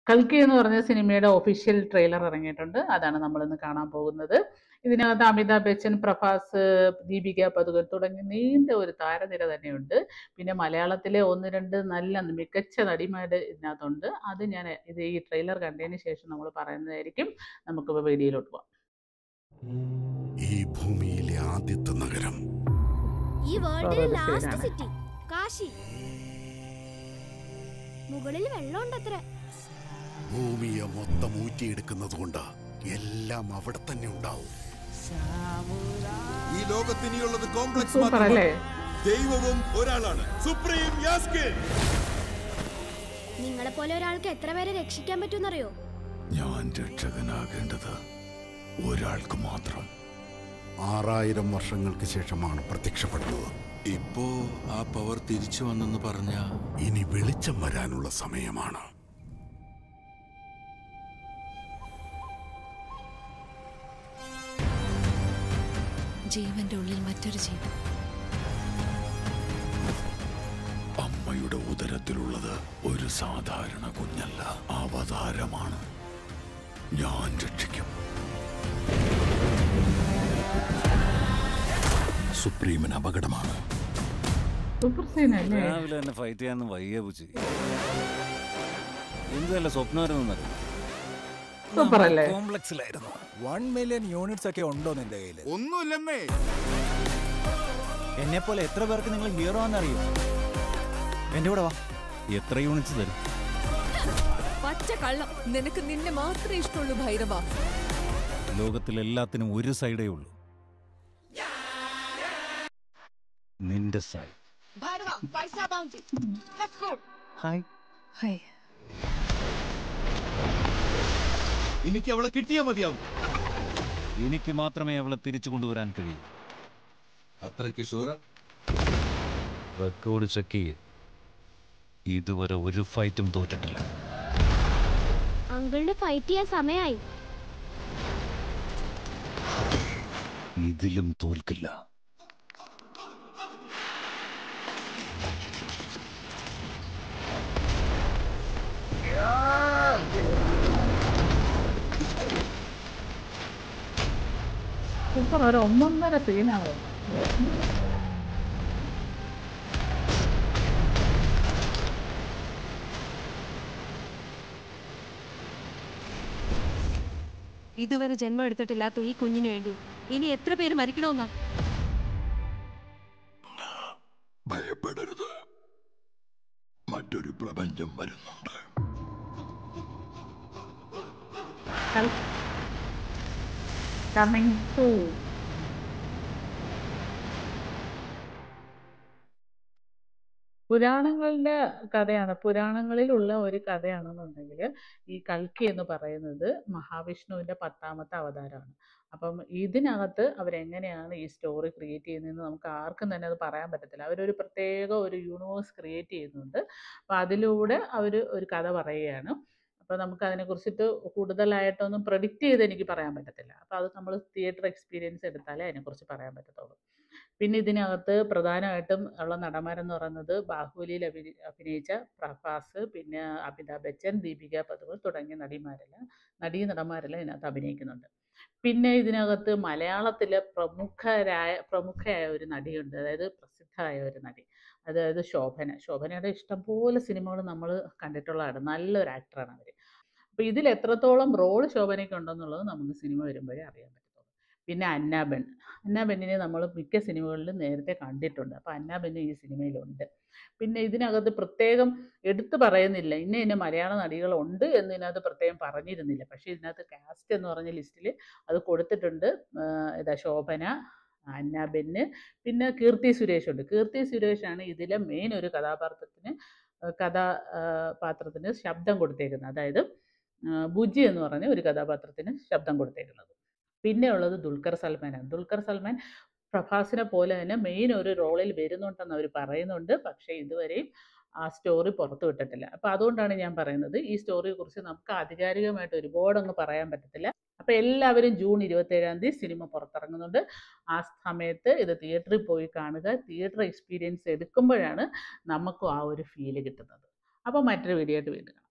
കൽക്കി എന്ന് പറഞ്ഞ സിനിമയുടെ ഒഫീഷ്യൽ ട്രെയിലർ ഇറങ്ങിയിട്ടുണ്ട് അതാണ് നമ്മളിന്ന് കാണാൻ പോകുന്നത് ഇതിനകത്ത് അമിതാഭ് ബച്ചൻ പ്രഭാസ് ദീപിക പതുകൻ തുടങ്ങി നീണ്ട ഒരു താരനിര തന്നെയുണ്ട് പിന്നെ മലയാളത്തിലെ ഒന്ന് രണ്ട് നല്ല മികച്ച നടിമാര് ഇതിനകത്തുണ്ട് അത് ഞാൻ ഇത് ഈ ട്രെയിലർ കണ്ടതിന് ശേഷം നമ്മൾ പറയുന്നതായിരിക്കും നമുക്കിപ്പോൾ വീഡിയോയിലോട്ട് പോകാം ഈ ഭൂമിയിലെ ആദ്യത്തെ നഗരം ഈ വേൾഡിലെ വേറൊരു ലാസ്റ്റ് പേരാണ്. സിറ്റി കാശി മുകളിൽ വെള്ളമുണ്ടത്ര ഭൂമിയെ മൊത്തം ഊറ്റിയെടുക്കുന്നത് കൊണ്ട് എല്ലാം അവിടെ തന്നെ ഉണ്ടാവും ഈ ലോകത്തിനിയുള്ളത് കോംപ്ലക്സ് സൂപ്പർ അല്ലേ ദൈവവും ഒരാളാണ് സുപ്രീം യാസ്കിൻ നിങ്ങളെ പോലെ ഒരാൾക്ക് എത്ര പേരെ രക്ഷിക്കാൻ പറ്റുമെന്നറിയോ ഞാൻ രക്ഷകനാകേണ്ടത് ഒരാൾക്ക് മാത്രം ആറായിരം വർഷങ്ങൾക്ക് ശേഷമാണ് പ്രത്യക്ഷപ്പെടുന്നത് ഇപ്പോ ആ പവർ തിരിച്ചു വന്നെന്ന് പറഞ്ഞ ഇനി വെളിച്ചം വരാനുള്ള സമയമാണ് ജീവന്റെ ഉള്ളിൽ മറ്റൊരു ജീവൻ അമ്മയുടെ ഉദരത്തിലുള്ളത് ഒരു സാധാരണ കുഞ്ഞല്ല അവതാരമാണ് ഞാൻ രക്ഷിക്കും സുപ്രീമിന് അപകടമാണ് സൂപ്പർ സീൻ അല്ലേ രാവിലെ തന്നെ ഫൈറ്റ് ചെയ്യാന്ന് വയ്യ പൂച്ചി എന്തല്ല സ്വപ്നമായിരുന്നു സൂപ്പർ അല്ലേ കോംപ്ലക്സിലായിരുന്നു വൺ മില്യൺ യൂണിറ്റ്സ് ഒക്കെ ഉണ്ടോ നിന്റെ കയ്യിൽ ഒന്നുമില്ലെന്നേ എന്നെ പോലെ എത്ര പേർക്ക് നിങ്ങൾ ഹീറോ എന്നറിയോ എന്റെ കൂടെ വാ എത്ര യൂണിറ്റ്സ് തരും പച്ച കള്ളം നിനക്ക് നിന്നെ മാത്രമേ ഇഷ്ടമുള്ളൂ ഭൈരവ ലോകത്തിൽ എല്ലാത്തിനും ഒരു സൈഡേ ഉള്ളൂ നിന്റെ സൈഡ് ഹായ് എനിക്ക് അവളെ കിട്ടിയാ മതിയാവും എനിക്ക് മാത്രമേ അവളെ തിരിച്ചു കൊണ്ടുവരാൻ കഴിയൂ അത്രയ്ക്ക് ഷൂറ റെക്കോർഡ് ചെക്ക് ചെയ്ത് ഇതുവരെ ഒരു ഫൈറ്റും തോറ്റിട്ടില്ല അങ്കിളിന് ഫൈറ്റ് ചെയ്യാൻ സമയമായി ഇതിലും തോൽക്കില്ല സൂപ്പർ ഒരു ഒന്നൊന്നര സീനാണ് ഇതുവരെ ജന്മം എടുത്തിട്ടില്ലാത്ത ഈ കുഞ്ഞിന് വേണ്ടി ഇനി എത്ര പേര് മരിക്കണമെന്നാ ഭയപ്പെടരുത് മറ്റൊരു പ്രപഞ്ചം വരുന്നുണ്ട് കമ്മിങ് ടു പുരാണങ്ങളുടെ കഥയാണ് പുരാണങ്ങളിലുള്ള ഒരു കഥയാണെന്നുണ്ടെങ്കിൽ ഈ കൽക്കി എന്ന് പറയുന്നത് മഹാവിഷ്ണുവിൻ്റെ പത്താമത്തെ അവതാരമാണ് അപ്പം ഇതിനകത്ത് അവരെങ്ങനെയാണ് ഈ സ്റ്റോറി ക്രിയേറ്റ് ചെയ്യുന്നതെന്ന് നമുക്ക് ആർക്കും തന്നെ അത് പറയാൻ പറ്റത്തില്ല അവരൊരു പ്രത്യേക ഒരു യൂണിവേഴ്സ് ക്രിയേറ്റ് ചെയ്യുന്നുണ്ട് അപ്പം അതിലൂടെ അവർ ഒരു കഥ പറയുകയാണ് അപ്പോൾ നമുക്ക് അതിനെക്കുറിച്ചിട്ട് കൂടുതലായിട്ടൊന്നും പ്രഡിക്റ്റ് ചെയ്ത് എനിക്ക് പറയാൻ പറ്റത്തില്ല അപ്പോൾ അത് നമ്മൾ തിയേറ്റർ എക്സ്പീരിയൻസ് എടുത്താലേ അതിനെക്കുറിച്ച് പറയാൻ പറ്റത്തുള്ളൂ പിന്നെ ഇതിനകത്ത് പ്രധാനമായിട്ടും ഉള്ള നടന്മാരെന്ന് പറയുന്നത് ബാഹുബലിയിൽ അഭിനയി അഭിനയിച്ച പ്രഭാസ് പിന്നെ അമിതാഭ് ബച്ചൻ ദീപിക പതുകൻ തുടങ്ങിയ നടിമാരെല്ലാം നടീ നടന്മാരെല്ലാം ഇതിനകത്ത് അഭിനയിക്കുന്നുണ്ട് പിന്നെ ഇതിനകത്ത് മലയാളത്തിലെ പ്രമുഖരായ പ്രമുഖയായ ഒരു നടിയുണ്ട് അതായത് പ്രസിദ്ധമായ ഒരു നടി അതായത് ശോഭന ശോഭനയുടെ ഇഷ്ടംപോലെ സിനിമകൾ നമ്മൾ കണ്ടിട്ടുള്ളതാണ് നല്ലൊരു ആക്ടറാണ് അവർ അപ്പോൾ ഇതിൽ എത്രത്തോളം റോൾ ശോഭനയ്ക്ക് ഉണ്ടെന്നുള്ളത് നമുക്ക് സിനിമ വരുമ്പോഴേ അറിയാൻ പറ്റത്തുള്ളൂ പിന്നെ അന്നാബെൻ അന്നാബെന്നിനെ നമ്മൾ മിക്ക സിനിമകളിലും നേരത്തെ കണ്ടിട്ടുണ്ട് അപ്പോൾ അന്നാബെന്ന് ഈ സിനിമയിലുണ്ട് പിന്നെ ഇതിനകത്ത് പ്രത്യേകം എടുത്തു പറയുന്നില്ല ഇന്ന ഇന്ന മലയാള നടികളുണ്ട് എന്ന് ഇതിനകത്ത് പ്രത്യേകം പറഞ്ഞിരുന്നില്ല പക്ഷേ ഇതിനകത്ത് കാസ്റ്റ് എന്ന് പറഞ്ഞ ലിസ്റ്റിൽ അത് കൊടുത്തിട്ടുണ്ട് ആഹ് ഇതാ ശോഭന അന്നാബെന്ന് പിന്നെ കീർത്തി സുരേഷ് ഉണ്ട് കീർത്തി സുരേഷാണ് ഇതിലെ മെയിൻ ഒരു കഥാപാത്രത്തിന് ആഹ് കഥാ ആഹ് പാത്രത്തിന് ശബ്ദം കൊടുത്തേക്കുന്നത് അതായത് ആഹ് ബുജി എന്ന് പറഞ്ഞ ഒരു കഥാപാത്രത്തിന് ശബ്ദം കൊടുത്തേക്കുന്നത് പിന്നെ ഉള്ളത് ദുൽഖർ സൽമാനാണ് ദുൽഖർ സൽമാൻ പ്രഭാസിനെ പോലെ തന്നെ മെയിൻ ഒരു റോളിൽ വരുന്നുണ്ടെന്ന് അവർ പറയുന്നുണ്ട് പക്ഷേ ഇതുവരെയും ആ സ്റ്റോറി പുറത്തു വിട്ടിട്ടില്ല അപ്പോൾ അതുകൊണ്ടാണ് ഞാൻ പറയുന്നത് ഈ സ്റ്റോറിയെക്കുറിച്ച് നമുക്ക് ആധികാരികമായിട്ട് ഒരുപാടങ്ങ് പറയാൻ പറ്റത്തില്ല അപ്പോൾ എല്ലാവരും ജൂൺ ഇരുപത്തേഴാം തീയതി സിനിമ പുറത്തിറങ്ങുന്നുണ്ട് ആ സമയത്ത് ഇത് തിയേറ്ററിൽ പോയി കാണുക തിയേറ്റർ എക്സ്പീരിയൻസ് എടുക്കുമ്പോഴാണ് നമുക്കും ആ ഒരു ഫീല് കിട്ടുന്നത് അപ്പോൾ മറ്റൊരു വീഡിയോ ആയിട്ട് വീണ്ടും കാണാം